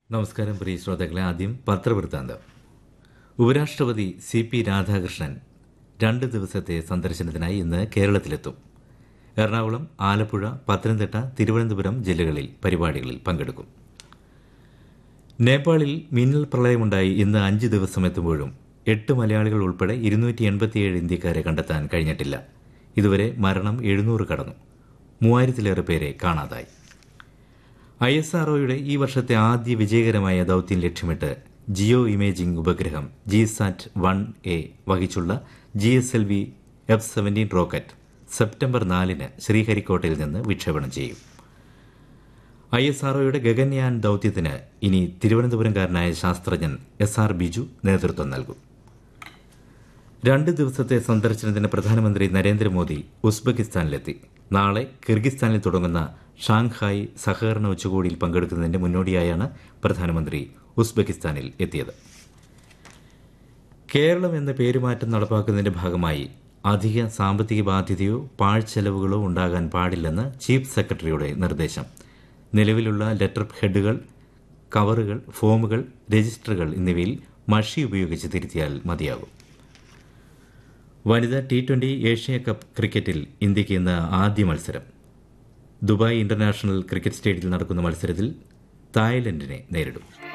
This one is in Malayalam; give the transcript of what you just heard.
നമസ്കാരം പ്രിയ ശ്രോതാക്കളെ ആദ്യം പത്രവൃത്താന്തം ഉപരാഷ്ട്രപതി സി പി രാധാകൃഷ്ണൻ രണ്ട് ദിവസത്തെ സന്ദർശനത്തിനായി ഇന്ന് കേരളത്തിലെത്തും എറണാകുളം ആലപ്പുഴ പത്തനംതിട്ട തിരുവനന്തപുരം ജില്ലകളിൽ പരിപാടികളിൽ പങ്കെടുക്കും നേപ്പാളിൽ മിന്നൽ പ്രളയമുണ്ടായി ഇന്ന് അഞ്ച് ദിവസം എത്തുമ്പോഴും എട്ട് മലയാളികൾ ഉൾപ്പെടെ ഇരുന്നൂറ്റി എൺപത്തിയേഴ് ഇന്ത്യക്കാരെ കണ്ടെത്താൻ കഴിഞ്ഞിട്ടില്ല ഇതുവരെ മരണം എഴുന്നൂറ് കടന്നു മൂവായിരത്തിലേറെ പേരെ കാണാതായി ഐ എസ് ആർഒയുടെ ഈ വർഷത്തെ ആദ്യ വിജയകരമായ ദൌത്യം ലക്ഷ്യമിട്ട് ജിയോ ഇമേജിംഗ് ഉപഗ്രഹം ജി സാറ്റ് വൺ എ വഹിച്ചുള്ള G S L V F seventeen rocket September നാലിന് ശ്രീഹരിക്കോട്ടയിൽ നിന്ന് വിക്ഷേപണം ചെയ്യും ഐ എസ് ആർഒയുടെ ഗഗൻയാൻ ദൌത്യത്തിന് ഇനി തിരുവനന്തപുരംകാരനായ ശാസ്ത്രജ്ഞൻ എസ് ആർ ബിജു നേതൃത്വം നൽകും രണ്ട് ദിവസത്തെ സന്ദർശനത്തിന് പ്രധാനമന്ത്രി നരേന്ദ്രമോദി ഉസ്ബെക്കിസ്ഥാനിലെത്തി നാളെ കിർഗിസ്ഥാനിൽ തുടങ്ങുന്ന ഷാങ്ഹായ് സഹകരണ ഉച്ചകോടിയിൽ പങ്കെടുക്കുന്നതിന്റെ മുന്നോടിയായാണ് പ്രധാനമന്ത്രി ഉസ്ബെക്കിസ്ഥാനിൽ എത്തിയത് കേരളം എന്ന പേരുമാറ്റം നടപ്പാക്കുന്നതിന്റെ ഭാഗമായി അധിക സാമ്പത്തിക ബാധ്യതയോ പാഴ്ചെലവുകളോ ഉണ്ടാകാൻ പാടില്ലെന്ന് ചീഫ് സെക്രട്ടറിയുടെ നിർദ്ദേശം നിലവിലുള്ള ലെറ്റർ ഹെഡുകൾ കവറുകൾ ഫോമുകൾ രജിസ്റ്ററുകൾ എന്നിവയിൽ മഷി ഉപയോഗിച്ച് തിരുത്തിയാൽ മതിയാകും വനിതാ ടി ട്വന്റി ഏഷ്യ കപ്പ് ക്രിക്കറ്റിൽ ഇന്ത്യയ്ക്ക് ഇന്ന് ആദ്യ മത്സരം ദുബായ് ഇന്റർനാഷണൽ ക്രിക്കറ്റ് സ്റ്റേഡിയത്തിൽ നടക്കുന്ന മത്സരത്തിൽ തായ്ലൻഡിനെ നേരിടും